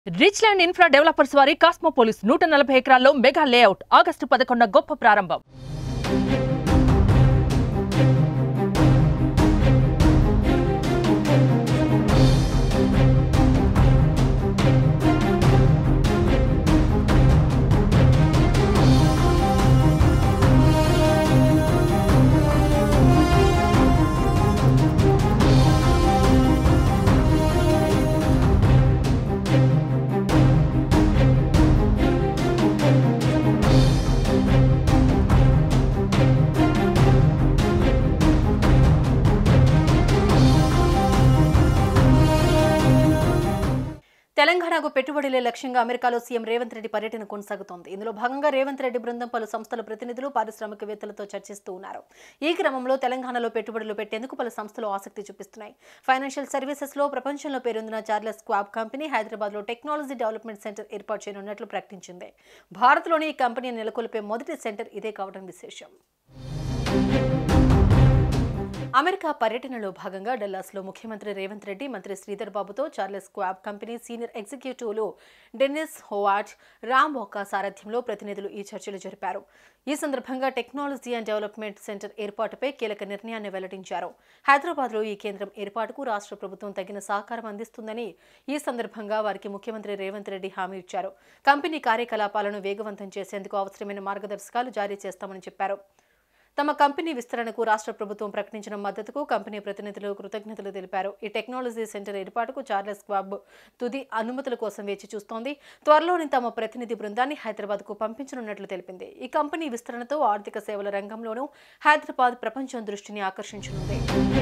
rich land infra developers వారి కాస్మోపోలిస్ నూట నలభై ఎకరాల్లో మెగా లేఅవుట్ ఆగస్టు పదకొండున గొప్ప ప్రారంభం తెలంగాణకు పెట్టుబడులే లక్ష్యంగా అమెరికాలో సీఎం రేవంత్ రెడ్డి పర్యటన కొనసాగుతోంది ఇందులో భాగంగా రేవంత్ రెడ్డి బృందం పలు సంస్థల ప్రతినిధులు పారిశ్రామికవేత్తలతో చర్చిస్తూ ఉన్నారు ఈ క్రమంలో తెలంగాణలో పెట్టుబడులు పెట్టేందుకు పలు సంస్థలు ఆసక్తి చూపిస్తున్నాయి ఫైనాన్షియల్ సర్వీసెస్ లో ప్రపంచంలో పేరొందిన చార్లెస్ క్వాబ్ కంపెనీ హైదరాబాద్ లో టెక్నాలజీ డెవలప్మెంట్ సెంటర్ ఏర్పాటు చేయనున్నట్లు ప్రకటించింది భారత్లోని ఈ కంపెనీ నెలకొల్పే మొదటి సెంటర్ ఇదే కావడం విశేషం అమెరికా పర్యటనలో భాగంగా డల్లాస్లో ముఖ్యమంత్రి రేవంత్ రెడ్డి మంత్రి శ్రీధర్ బాబుతో చార్లెస్ క్వాబ్ కంపెనీ సీనియర్ ఎగ్జిక్యూటివ్లు డెన్నిస్ హోవాట్ రామ్ బొక్క సారథ్యంలో ప్రతినిధులు ఈ చర్చలు జరిపారు ఈ సందర్భంగా టెక్నాలజీ అండ్ డెవలప్మెంట్ సెంటర్ ఏర్పాటుపై కీలక నిర్ణయాన్ని వెల్లడించారు హైదరాబాద్లో ఈ కేంద్రం ఏర్పాటుకు రాష్ట్ర ప్రభుత్వం తగిన సహకారం అందిస్తుందని ఈ సందర్భంగా వారికి ముఖ్యమంత్రి రేవంత్ రెడ్డి హామీ ఇచ్చారు కంపెనీ కార్యకలాపాలను వేగవంతం చేసేందుకు అవసరమైన మార్గదర్శకాలు జారీ చేస్తామని చెప్పారు తమ కంపెనీ విస్తరణకు రాష్ట్ర ప్రభుత్వం ప్రకటించిన మద్దతుకు కంపెనీ ప్రతినిధులు కృతజ్ఞతలు తెలిపారు ఈ టెక్నాలజీ సెంటర్ ఏర్పాటుకు చార్లెస్ క్వాబ్ తుది అనుమతుల కోసం వేచి చూస్తోంది త్వరలోనే తమ ప్రతినిధి బృందాన్ని హైదరాబాద్కు పంపించనున్నట్లు తెలిపింది ఈ కంపెనీ విస్తరణతో ఆర్థిక సేవల రంగంలోనూ హైదరాబాద్ ప్రపంచం దృష్టిని ఆకర్షించనుంది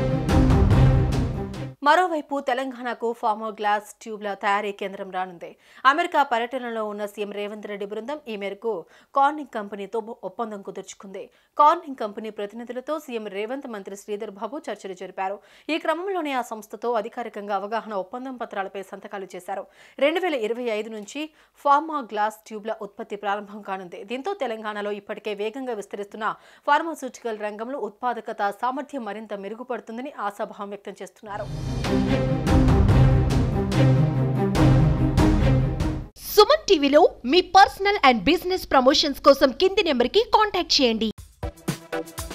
మరోవైపు తెలంగాణకు ఫార్మో గ్లాస్ ట్యూబ్ల తయారీ కేంద్రం రానుంది అమెరికా పర్యటనలో ఉన్న సీఎం రేవంత్ రెడ్డి బృందం ఈ మేరకు కార్నింగ్ కంపెనీతో ఒప్పందం కుదుర్చుకుంది కార్నింగ్ కంపెనీ ప్రతినిధులతో సీఎం రేవంత్ మంత్రి శ్రీధర్ బాబు చర్చలు జరిపారు ఈ క్రమంలోనే ఆ సంస్థతో అధికారికంగా అవగాహన ఒప్పందం పత్రాలపై సంతకాలు చేశారు రెండు వేల ఇరవై ఐదు నుంచి ఫార్మా గ్లాస్ ట్యూబ్ల ఉత్పత్తి ప్రారంభం కానుంది దీంతో తెలంగాణలో ఇప్పటికే వేగంగా విస్తరిస్తున్న ఫార్మాస్యూటికల్ రంగంలో ఉత్పాదకత సామర్థ్యం మరింత మెరుగుపడుతుందని ఆశాభావం వ్యక్తం చేస్తున్నారు సుమన్ టీవీలో మీ పర్సనల్ అండ్ బిజినెస్ ప్రమోషన్స్ కోసం కింది నెంబర్కి కాంటాక్ట్ చేయండి